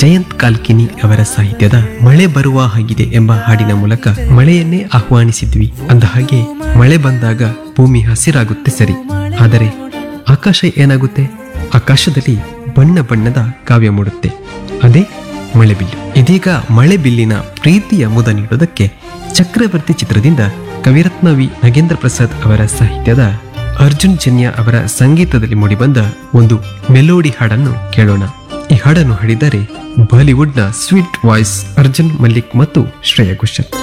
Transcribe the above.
ಜಯಂತ್ ಕಾಲ್ಕಿನಿ ಅವರ ಸಾಹಿತ್ಯದ ಮಳೆ ಬರುವ ಹಾಗಿದೆ ಎಂಬ ಹಾಡಿನ ಮೂಲಕ ಮಳೆಯನ್ನೇ ಆಹ್ವಾನಿಸಿದ್ವಿ ಅಂದ ಹಾಗೆ ಮಳೆ ಬಂದಾಗ ಭೂಮಿ ಹಸಿರಾಗುತ್ತೆ ಸರಿ ಆದರೆ ಆಕಾಶ ಏನಾಗುತ್ತೆ ಆಕಾಶದಲ್ಲಿ ಬಣ್ಣ ಬಣ್ಣದ ಕಾವ್ಯ ಮೂಡುತ್ತೆ ಅದೇ ಮಳೆಬಿಲ್ಲು ಇದೀಗ ಮಳೆಬಿಲ್ಲಿನ ಪ್ರೀತಿಯ ಮುದ ನೀಡೋದಕ್ಕೆ ಚಕ್ರವರ್ತಿ ಚಿತ್ರದಿಂದ ಕವಿರತ್ನ ವಿ ನಾಗೇಂದ್ರ ಪ್ರಸಾದ್ ಅವರ ಸಾಹಿತ್ಯದ ಅರ್ಜುನ್ ಜನ್ಯ ಅವರ ಸಂಗೀತದಲ್ಲಿ ಮೂಡಿಬಂದ ಒಂದು ಮೆಲೋಡಿ ಹಾಡನ್ನು ಕೇಳೋಣ ಈ ಹಾಡನ್ನು ಹಾಡಿದ್ದಾರೆ ಬಾಲಿವುಡ್ನ ಸ್ವೀಟ್ ವಾಯ್ಸ್ ಅರ್ಜುನ್ ಮಲ್ಲಿಕ್ ಮತ್ತು ಶ್ರೇಯಾ ಘೋಷಲ್